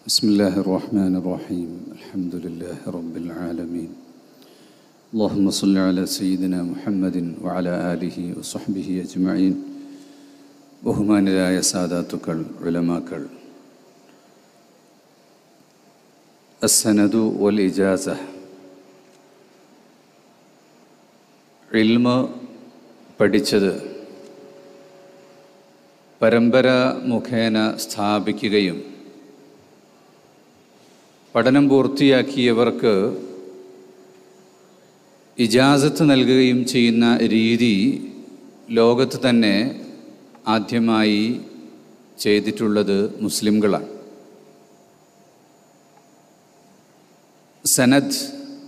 بسم الله الرحمن الرحيم الحمد لله رب العالمين اللهم صل على سيدنا محمد وعلى آله وصحبه أجمعين ബഹുമാനരായ സാദാത്തുക്കൾ ഉലമാക്കൾ അസനദു വൽ ഇജാസ ഇൽമ പഠിച്ചത് പരമ്പര മുഖേന സ്ഥാപിക്കുകയും പഠനം പൂർത്തിയാക്കിയവർക്ക് ഇജാസത്ത് നൽകുകയും ചെയ്യുന്ന രീതി ലോകത്ത് തന്നെ ആദ്യമായി ചെയ്തിട്ടുള്ളത് മുസ്ലിംകളാണ് സനദ്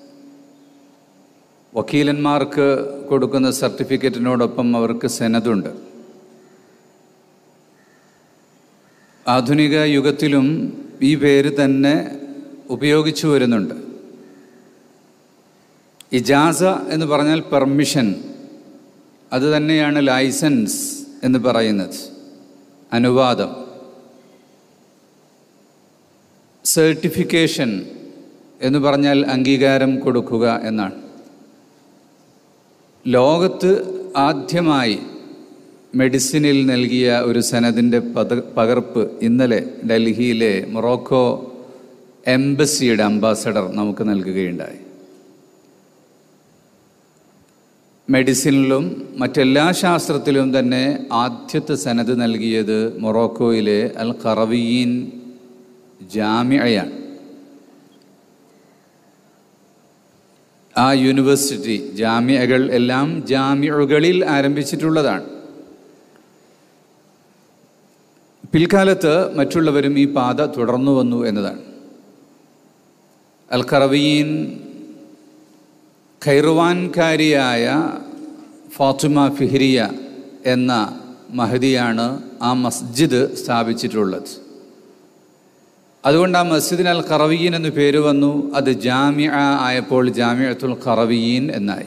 വക്കീലന്മാർക്ക് കൊടുക്കുന്ന സർട്ടിഫിക്കറ്റിനോടൊപ്പം അവർക്ക് സെനതുണ്ട് ആധുനിക യുഗത്തിലും ഈ പേര് തന്നെ ഉപയോഗിച്ചു വരുന്നുണ്ട് ഇജാസ എന്ന് പറഞ്ഞാൽ പെർമിഷൻ അത് തന്നെയാണ് ലൈസൻസ് എന്ന് പറയുന്നത് അനുവാദം സർട്ടിഫിക്കേഷൻ എന്ന് പറഞ്ഞാൽ അംഗീകാരം കൊടുക്കുക എന്നാണ് ലോകത്ത് ആദ്യമായി മെഡിസിനിൽ നൽകിയ ഒരു സനദിൻ്റെ പത പകർപ്പ് ഇന്നലെ ഡൽഹിയിലെ മൊറോക്കോ എംബസിയുടെ അംബാസഡർ നമുക്ക് നൽകുകയുണ്ടായി മെഡിസിനിലും മറ്റെല്ലാ ശാസ്ത്രത്തിലും തന്നെ ആദ്യത്തെ സനത് നൽകിയത് മൊറോക്കോയിലെ അൽ ഖറവീൻ ജാമ്യയാണ് ആ യൂണിവേഴ്സിറ്റി ജാമ്യകൾ എല്ലാം ജാമ്യകളിൽ ആരംഭിച്ചിട്ടുള്ളതാണ് പിൽക്കാലത്ത് മറ്റുള്ളവരും ഈ പാത തുടർന്നു വന്നു എന്നതാണ് അൽ ഖറവീൻ ഖൈർവാൻകാരിയായ ഫാത്തിമ ഫിഹ്രിയ എന്ന മഹദിയാണ് ആ മസ്ജിദ് സ്ഥാപിച്ചിട്ടുള്ളത് അതുകൊണ്ട് ആ മസ്ജിദിന് അൽ ഖറവീൻ എന്ന് പേര് വന്നു അത് ജാമ്യ ആയപ്പോൾ ജാമ്യത്തുൽ ഖറവീൻ എന്നായി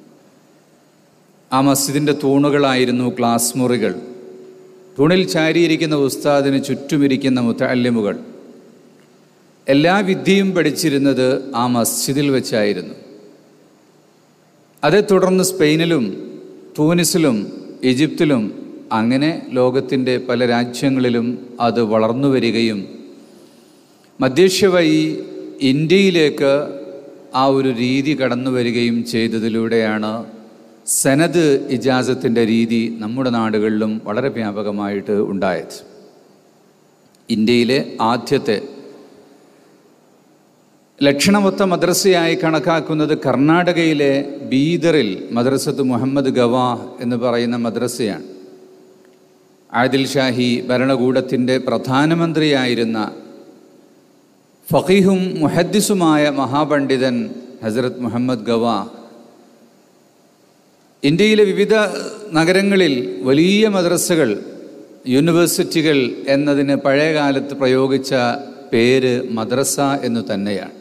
ആ മസ്ജിദിൻ്റെ തൂണുകളായിരുന്നു ക്ലാസ് മുറികൾ തൂണിൽ ചാരിയിരിക്കുന്ന ഉസ്താദിന് ചുറ്റുമിരിക്കുന്ന മുത്തല്ലിമുകൾ എല്ലാ വിദ്യയും പഠിച്ചിരുന്നത് ആ മസ്ജിദിൽ വെച്ചായിരുന്നു അതേ തുടർന്ന് സ്പെയിനിലും തൂനിസിലും ഈജിപ്തിലും അങ്ങനെ ലോകത്തിൻ്റെ പല രാജ്യങ്ങളിലും അത് വളർന്നു വരികയും മധ്യേഷ്യ വഴി ഇന്ത്യയിലേക്ക് ആ ഒരു രീതി കടന്നു വരികയും ചെയ്തതിലൂടെയാണ് സനദ് ഇജാസത്തിൻ്റെ രീതി നമ്മുടെ നാടുകളിലും വളരെ വ്യാപകമായിട്ട് ഉണ്ടായത് ഇന്ത്യയിലെ ആദ്യത്തെ ലക്ഷണമൊത്ത മദ്രസയായി കണക്കാക്കുന്നത് കർണാടകയിലെ ബീദറിൽ മദ്രസത്ത് മുഹമ്മദ് ഗവാ എന്ന് പറയുന്ന മദ്രസയാണ് ആദിൽ ഷാഹി ഭരണകൂടത്തിൻ്റെ പ്രധാനമന്ത്രിയായിരുന്ന ഫഖീഹും മുഹദ്ദിസുമായ മഹാപണ്ഡിതൻ ഹസരത് മുഹമ്മദ് ഗവാ ഇന്ത്യയിലെ വിവിധ നഗരങ്ങളിൽ വലിയ മദ്രസകൾ യൂണിവേഴ്സിറ്റികൾ എന്നതിന് പഴയകാലത്ത് പ്രയോഗിച്ച പേര് മദ്രസ എന്നു തന്നെയാണ്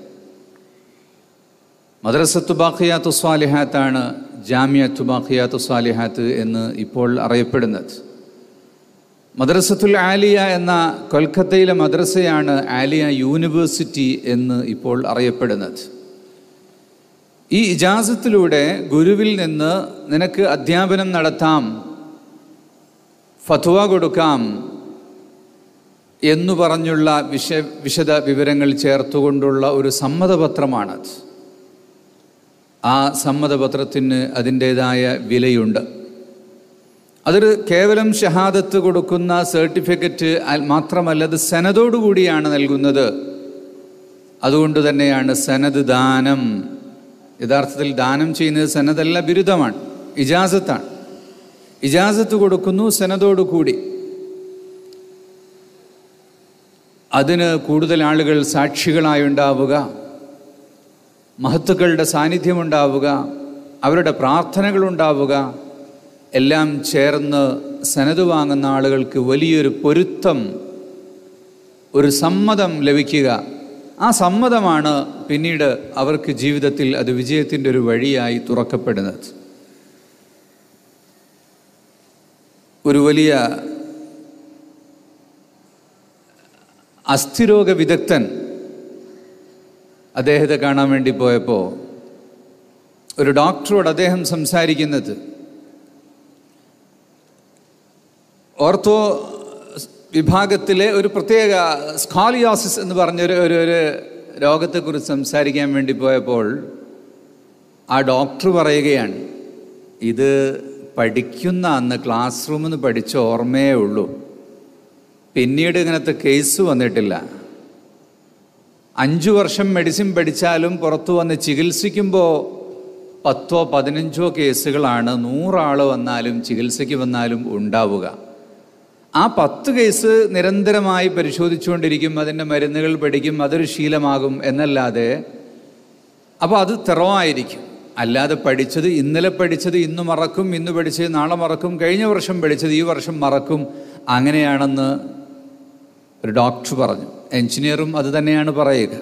മദ്രസത്തു ബാഖിയാത്തു സ്വാലിഹാത്താണ് ജാമ്യത്തു ബാഖിയാത്തു സ്വാലിഹാത്ത് എന്ന് ഇപ്പോൾ അറിയപ്പെടുന്നത് മദ്രസത്തുൽ ആലിയ എന്ന കൊൽക്കത്തയിലെ മദ്രസയാണ് ആലിയ യൂണിവേഴ്സിറ്റി എന്ന് ഇപ്പോൾ അറിയപ്പെടുന്നത് ഈ ഇജാസത്തിലൂടെ ഗുരുവിൽ നിന്ന് നിനക്ക് അധ്യാപനം നടത്താം ഫത്വ കൊടുക്കാം എന്നു പറഞ്ഞുള്ള വിശ വിശദ വിവരങ്ങൾ ചേർത്തുകൊണ്ടുള്ള ഒരു സമ്മതപത്രമാണത് ആ സമ്മതപത്രത്തിന് അതിൻ്റേതായ വിലയുണ്ട് അതൊരു കേവലം ഷഹാദത്ത് കൊടുക്കുന്ന സർട്ടിഫിക്കറ്റ് മാത്രമല്ല അത് സനതോടുകൂടിയാണ് നൽകുന്നത് അതുകൊണ്ട് തന്നെയാണ് സനത് ദാനം യഥാർത്ഥത്തിൽ ദാനം ചെയ്യുന്നത് സനതല്ല ബിരുദമാണ് ഇജാസത്താണ് ഇജാസത്ത് കൊടുക്കുന്നു സനതോടുകൂടി അതിന് കൂടുതൽ ആളുകൾ സാക്ഷികളായി ഉണ്ടാവുക മഹത്തുക്കളുടെ സാന്നിധ്യമുണ്ടാവുക അവരുടെ പ്രാർത്ഥനകൾ ഉണ്ടാവുക എല്ലാം ചേർന്ന് സനത് വാങ്ങുന്ന ആളുകൾക്ക് വലിയൊരു പൊരുത്തം ഒരു സമ്മതം ലഭിക്കുക ആ സമ്മതമാണ് പിന്നീട് അവർക്ക് ജീവിതത്തിൽ അത് വിജയത്തിൻ്റെ ഒരു വഴിയായി തുറക്കപ്പെടുന്നത് ഒരു വലിയ അസ്ഥിരോഗ വിദഗ്ധൻ അദ്ദേഹത്തെ കാണാൻ വേണ്ടി പോയപ്പോൾ ഒരു ഡോക്ടറോട് അദ്ദേഹം സംസാരിക്കുന്നത് ഓർത്തോ വിഭാഗത്തിലെ ഒരു പ്രത്യേക സ്കാലിയോസിസ് എന്ന് പറഞ്ഞൊരു ഒരു ഒരു രോഗത്തെക്കുറിച്ച് സംസാരിക്കാൻ വേണ്ടി പോയപ്പോൾ ആ ഡോക്ടർ പറയുകയാണ് ഇത് പഠിക്കുന്ന അന്ന് ക്ലാസ് റൂമിൽ നിന്ന് പഠിച്ച ഓർമ്മയേ ഉള്ളൂ പിന്നീട് ഇങ്ങനത്തെ കേസ് വന്നിട്ടില്ല അഞ്ചു വർഷം മെഡിസിൻ പഠിച്ചാലും പുറത്തു വന്ന് ചികിത്സിക്കുമ്പോൾ പത്തോ പതിനഞ്ചോ കേസുകളാണ് നൂറാൾ വന്നാലും ചികിത്സയ്ക്ക് വന്നാലും ഉണ്ടാവുക ആ പത്ത് കേസ് നിരന്തരമായി പരിശോധിച്ചുകൊണ്ടിരിക്കും അതിൻ്റെ മരുന്നുകൾ പഠിക്കും അതൊരു ശീലമാകും എന്നല്ലാതെ അപ്പോൾ അത് തെറവായിരിക്കും അല്ലാതെ പഠിച്ചത് ഇന്നലെ പഠിച്ചത് ഇന്ന് മറക്കും ഇന്ന് പഠിച്ചത് നാളെ മറക്കും കഴിഞ്ഞ വർഷം പഠിച്ചത് ഈ വർഷം മറക്കും അങ്ങനെയാണെന്ന് ഒരു ഡോക്ടർ പറഞ്ഞു എഞ്ചിനീയറും അത് തന്നെയാണ് പറയുക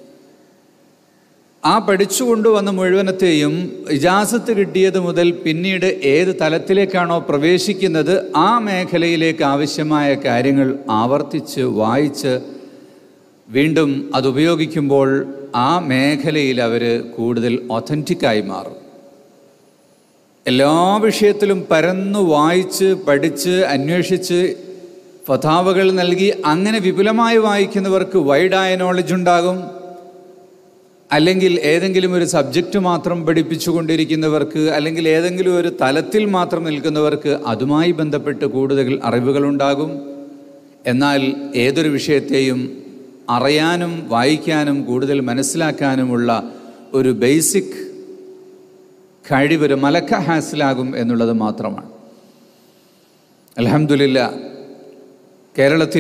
ആ പഠിച്ചു കൊണ്ടുവന്ന മുഴുവനത്തെയും ഇജാസത്ത് കിട്ടിയത് മുതൽ പിന്നീട് ഏത് തലത്തിലേക്കാണോ പ്രവേശിക്കുന്നത് ആ മേഖലയിലേക്ക് ആവശ്യമായ കാര്യങ്ങൾ ആവർത്തിച്ച് വായിച്ച് വീണ്ടും അത് ഉപയോഗിക്കുമ്പോൾ ആ മേഖലയിൽ അവർ കൂടുതൽ ഒത്തൻറ്റിക്കായി മാറും എല്ലാ വിഷയത്തിലും പരന്നു വായിച്ച് പഠിച്ച് അന്വേഷിച്ച് ഫതാവകൾ നൽകി അങ്ങനെ വിപുലമായി വായിക്കുന്നവർക്ക് വൈഡായ നോളജ് ഉണ്ടാകും അല്ലെങ്കിൽ ഏതെങ്കിലും ഒരു സബ്ജക്റ്റ് മാത്രം പഠിപ്പിച്ചു കൊണ്ടിരിക്കുന്നവർക്ക് അല്ലെങ്കിൽ ഏതെങ്കിലും ഒരു തലത്തിൽ മാത്രം നിൽക്കുന്നവർക്ക് അതുമായി ബന്ധപ്പെട്ട് കൂടുതൽ അറിവുകളുണ്ടാകും എന്നാൽ ഏതൊരു വിഷയത്തെയും അറിയാനും വായിക്കാനും കൂടുതൽ മനസ്സിലാക്കാനുമുള്ള ഒരു ബേസിക് കഴിവൊരു മലക്ക ഹാസിലാകും എന്നുള്ളത് മാത്രമാണ് അലഹമില്ല കേരളത്തിൽ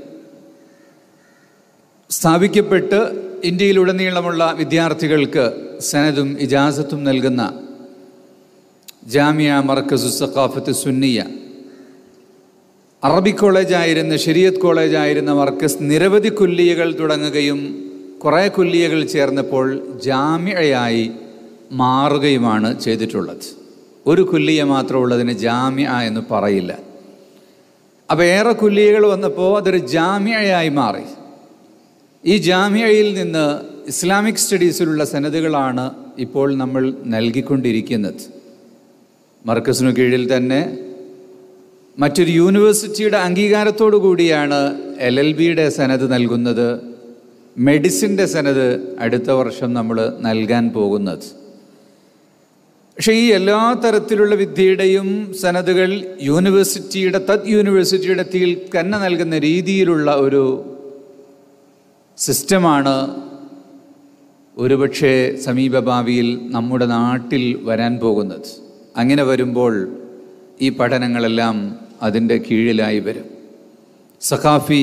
സ്ഥാപിക്കപ്പെട്ട് ഇന്ത്യയിലുടനീളമുള്ള വിദ്യാർത്ഥികൾക്ക് സനതും ഇജാസത്തും നൽകുന്ന ജാമിയ മർക്കസു സഖാഫത്ത് സുന്നിയ അറബിക് കോളേജായിരുന്ന ഷെരിയത്ത് കോളേജായിരുന്ന മർക്കസ് നിരവധി കുല്ലിയകൾ തുടങ്ങുകയും കുറേ കുല്ലിയകൾ ചേർന്നപ്പോൾ ജാമ്യയായി മാറുകയുമാണ് ചെയ്തിട്ടുള്ളത് ഒരു കുല്ലിയ മാത്രമുള്ളതിന് ജാമ്യ എന്ന് പറയില്ല അപ്പോൾ ഏറെ കുല്ലിയകൾ വന്നപ്പോൾ അതൊരു ജാമ്യയായി മാറി ഈ ജാമ്യയിൽ നിന്ന് ഇസ്ലാമിക് സ്റ്റഡീസിലുള്ള സനതുകളാണ് ഇപ്പോൾ നമ്മൾ നൽകിക്കൊണ്ടിരിക്കുന്നത് മർക്കസിനു കീഴിൽ തന്നെ മറ്റൊരു യൂണിവേഴ്സിറ്റിയുടെ അംഗീകാരത്തോടു കൂടിയാണ് എൽ എൽ ബിയുടെ സനത് നൽകുന്നത് മെഡിസിൻ്റെ സനത് അടുത്ത വർഷം നമ്മൾ നൽകാൻ പോകുന്നത് പക്ഷേ ഈ എല്ലാ തരത്തിലുള്ള വിദ്യയുടെയും സനതുകൾ യൂണിവേഴ്സിറ്റിയുടെ തത് യൂണിവേഴ്സിറ്റിയുടെ കീഴിൽ തന്നെ നൽകുന്ന രീതിയിലുള്ള ഒരു സിസ്റ്റമാണ് ഒരുപക്ഷെ സമീപഭാവിയിൽ നമ്മുടെ നാട്ടിൽ വരാൻ പോകുന്നത് അങ്ങനെ വരുമ്പോൾ ഈ പഠനങ്ങളെല്ലാം അതിൻ്റെ കീഴിലായി വരും സഖാഫി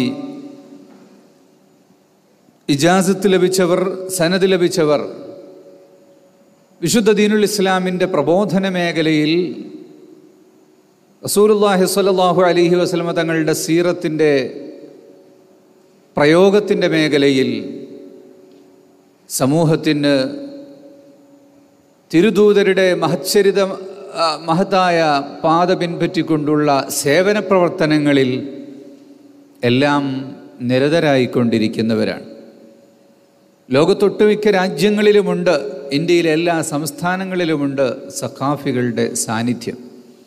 ഇജാസത്ത് ലഭിച്ചവർ സനത് ലഭിച്ചവർ വിശുദ്ധ ദീനുൽ ഇസ്ലാമിൻ്റെ പ്രബോധന മേഖലയിൽ റസൂലുല്ലാഹി സ്വല്ലല്ലാഹു അലൈഹി വസല്ലമ തങ്ങളുടെ സീറത്തിൻ്റെ പ്രയോഗത്തിൻ്റെ മേഖലയിൽ സമൂഹത്തിന് തിരുദൂതരുടെ മഹച്ചരിത ആ, മഹത്തായ പാത പിൻപറ്റിക്കൊണ്ടുള്ള സേവന പ്രവർത്തനങ്ങളിൽ എല്ലാം നിരതരായിക്കൊണ്ടിരിക്കുന്നവരാണ് ലോകത്തൊട്ടുമിക്ക രാജ്യങ്ങളിലുമുണ്ട് ഇന്ത്യയിലെ എല്ലാ സംസ്ഥാനങ്ങളിലുമുണ്ട് സഖാഫികളുടെ സാന്നിധ്യം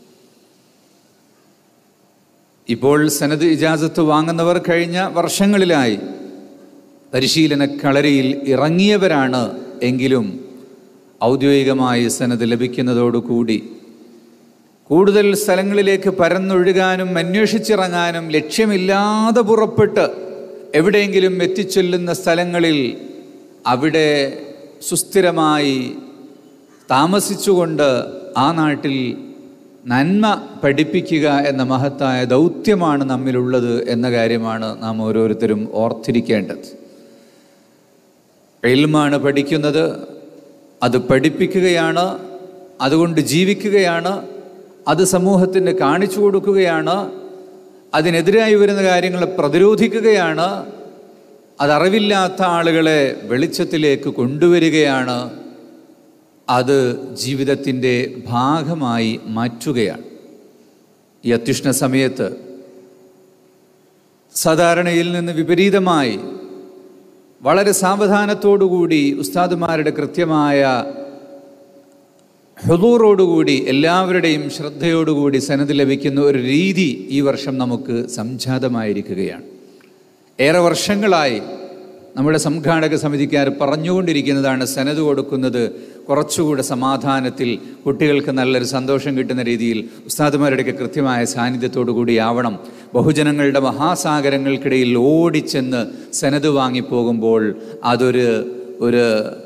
ഇപ്പോൾ സനത് ഇജാസത്ത് വാങ്ങുന്നവർ കഴിഞ്ഞ വർഷങ്ങളിലായി പരിശീലന കളരിയിൽ ഇറങ്ങിയവരാണ് എങ്കിലും ഔദ്യോഗികമായി സനത് ലഭിക്കുന്നതോടുകൂടി കൂടുതൽ സ്ഥലങ്ങളിലേക്ക് പരന്നൊഴുകാനും അന്വേഷിച്ചിറങ്ങാനും ലക്ഷ്യമില്ലാതെ പുറപ്പെട്ട് എവിടെയെങ്കിലും എത്തിച്ചൊല്ലുന്ന സ്ഥലങ്ങളിൽ അവിടെ സുസ്ഥിരമായി താമസിച്ചുകൊണ്ട് ആ നാട്ടിൽ നന്മ പഠിപ്പിക്കുക എന്ന മഹത്തായ ദൗത്യമാണ് നമ്മിലുള്ളത് എന്ന കാര്യമാണ് നാം ഓരോരുത്തരും ഓർത്തിരിക്കേണ്ടത് എൽമാണ് പഠിക്കുന്നത് അത് പഠിപ്പിക്കുകയാണ് അതുകൊണ്ട് ജീവിക്കുകയാണ് അത് സമൂഹത്തിന് കാണിച്ചു കൊടുക്കുകയാണ് അതിനെതിരായി വരുന്ന കാര്യങ്ങളെ പ്രതിരോധിക്കുകയാണ് അതറിവില്ലാത്ത ആളുകളെ വെളിച്ചത്തിലേക്ക് കൊണ്ടുവരികയാണ് അത് ജീവിതത്തിൻ്റെ ഭാഗമായി മാറ്റുകയാണ് ഈ അത്യുഷ്ണ സമയത്ത് സാധാരണയിൽ നിന്ന് വിപരീതമായി വളരെ സാവധാനത്തോടുകൂടി ഉസ്താദുമാരുടെ കൃത്യമായ ഹുദൂറോടുകൂടി എല്ലാവരുടെയും ശ്രദ്ധയോടുകൂടി സനത് ലഭിക്കുന്ന ഒരു രീതി ഈ വർഷം നമുക്ക് സംജാതമായിരിക്കുകയാണ് ഏറെ വർഷങ്ങളായി നമ്മുടെ സംഘാടക സമിതിക്കാർ പറഞ്ഞുകൊണ്ടിരിക്കുന്നതാണ് സനത് കൊടുക്കുന്നത് കുറച്ചുകൂടെ സമാധാനത്തിൽ കുട്ടികൾക്ക് നല്ലൊരു സന്തോഷം കിട്ടുന്ന രീതിയിൽ ഉസ്താദുമാരുടെയൊക്കെ കൃത്യമായ സാന്നിധ്യത്തോടു കൂടിയാവണം ബഹുജനങ്ങളുടെ മഹാസാഗരങ്ങൾക്കിടയിൽ ഓടിച്ചെന്ന് സനത് വാങ്ങിപ്പോകുമ്പോൾ അതൊരു ഒരു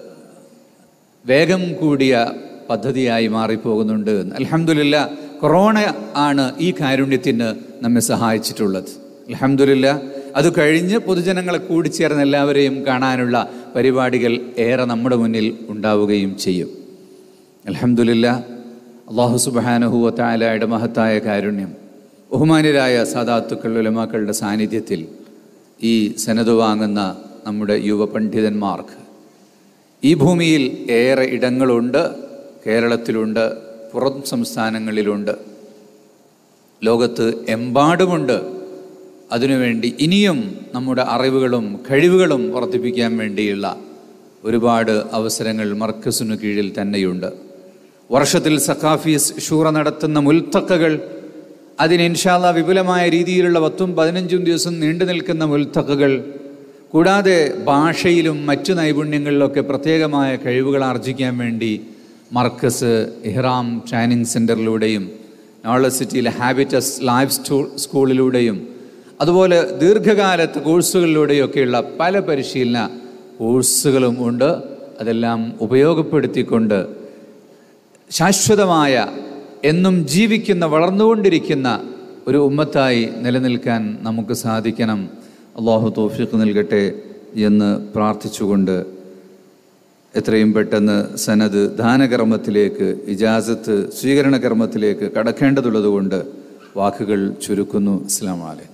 വേഗം കൂടിയ പദ്ധതിയായി മാറിപ്പോകുന്നുണ്ട് അലഹമില്ല കൊറോണ ആണ് ഈ കാരുണ്യത്തിന് നമ്മെ സഹായിച്ചിട്ടുള്ളത് അലഹമില്ല അത് കഴിഞ്ഞ് പൊതുജനങ്ങളെ കൂടിച്ചേർന്ന് എല്ലാവരെയും കാണാനുള്ള പരിപാടികൾ ഏറെ നമ്മുടെ മുന്നിൽ ഉണ്ടാവുകയും ചെയ്യും അലഹമില്ല അള്ളാഹു സുബാനഹുവ താലയുടെ മഹത്തായ കാരുണ്യം ബഹുമാന്യരായ സാധാത്തുക്കൾ ഉലമാക്കളുടെ സാന്നിധ്യത്തിൽ ഈ സനത് വാങ്ങുന്ന നമ്മുടെ യുവ പണ്ഡിതന്മാർക്ക് ഈ ഭൂമിയിൽ ഏറെ ഇടങ്ങളുണ്ട് കേരളത്തിലുണ്ട് പുറം സംസ്ഥാനങ്ങളിലുണ്ട് ലോകത്ത് എമ്പാടുമുണ്ട് അതിനുവേണ്ടി ഇനിയും നമ്മുടെ അറിവുകളും കഴിവുകളും വർദ്ധിപ്പിക്കാൻ വേണ്ടിയുള്ള ഒരുപാട് അവസരങ്ങൾ മർക്കസിനു കീഴിൽ തന്നെയുണ്ട് വർഷത്തിൽ സഖാഫീസ് ഷൂറ നടത്തുന്ന മുൽത്തക്കകൾ അതിന് ഇൻഷാല്ല വിപുലമായ രീതിയിലുള്ള പത്തും പതിനഞ്ചും ദിവസം നീണ്ടു നിൽക്കുന്ന മുൽത്തക്കകൾ കൂടാതെ ഭാഷയിലും മറ്റു നൈപുണ്യങ്ങളിലൊക്കെ പ്രത്യേകമായ കഴിവുകൾ ആർജിക്കാൻ വേണ്ടി മർക്കസ് ഇഹ്റാം ട്രെയിനിങ് സെൻറ്ററിലൂടെയും നോളജ് സിറ്റിയിലെ ഹാബിറ്റസ് ലൈഫ് സ്റ്റൂ സ്കൂളിലൂടെയും അതുപോലെ ദീർഘകാലത്ത് കോഴ്സുകളിലൂടെയൊക്കെയുള്ള പല പരിശീലന കോഴ്സുകളും ഉണ്ട് അതെല്ലാം ഉപയോഗപ്പെടുത്തിക്കൊണ്ട് ശാശ്വതമായ എന്നും ജീവിക്കുന്ന വളർന്നുകൊണ്ടിരിക്കുന്ന ഒരു ഉമ്മത്തായി നിലനിൽക്കാൻ നമുക്ക് സാധിക്കണം അള്ളാഹു തോഫിക്ക് നൽകട്ടെ എന്ന് പ്രാർത്ഥിച്ചുകൊണ്ട് എത്രയും പെട്ടെന്ന് സനത് ദാനകർമ്മത്തിലേക്ക് ഇജാസത്ത് സ്വീകരണ കർമ്മത്തിലേക്ക് കടക്കേണ്ടതുള്ളതുകൊണ്ട് വാക്കുകൾ ചുരുക്കുന്നു അസ്ലാം വലൈക്കും